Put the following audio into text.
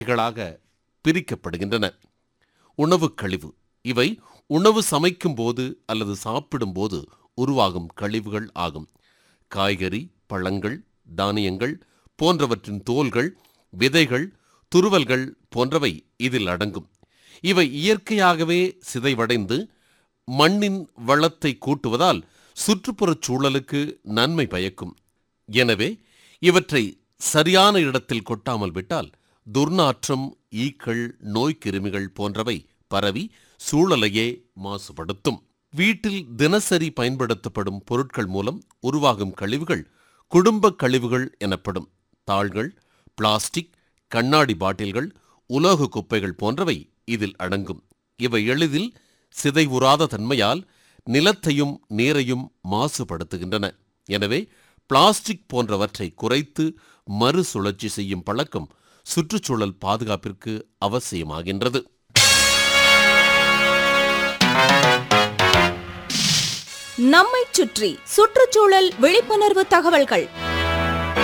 வகைகளாக பிரிக்கப்படுகின்றன உணவுக் கழிவு இவை உணவு சமைக்கும் போது அல்லது சாப்பிடும்போது உருவாகும் கழிவுகள் ஆகும் காய்கறி பழங்கள் தானியங்கள் போன்றவற்றின் தோல்கள் விதைகள் துருவல்கள் போன்றவை இதில் அடங்கும் இவை இயற்கையாகவே சிதைவடைந்து மண்ணின் வளத்தை கூட்டுவதால் சுற்றுப்புறச் சூழலுக்கு நன்மை பயக்கும் எனவே இவற்றை சரியான இடத்தில் கொட்டாமல் விட்டால் துர்நாற்றம் ஈக்கள் நோய்க்கிருமிகள் போன்றவை பரவி சூழலையே மாசுபடுத்தும் வீட்டில் தினசரி பயன்படுத்தப்படும் பொருட்கள் மூலம் உருவாகும் கழிவுகள் குடும்ப கழிவுகள் எனப்படும் தாள்கள் பிளாஸ்டிக் கண்ணாடி பாட்டில்கள் உலோக குப்பைகள் போன்றவை இதில் அடங்கும் இவை எளிதில் சிதைவுறாத தன்மையால் நிலத்தையும் நீரையும் மாசுபடுத்துகின்றன எனவே பிளாஸ்டிக் போன்றவற்றை குறைத்து மறுசுழற்சி செய்யும் பழக்கம் சுற்றுச்சூழல் பாதுகாப்பிற்கு அவசியமாகின்றது நம்மைச் சுற்றி சுற்றுச்சூழல் விழிப்புணர்வு தகவல்கள்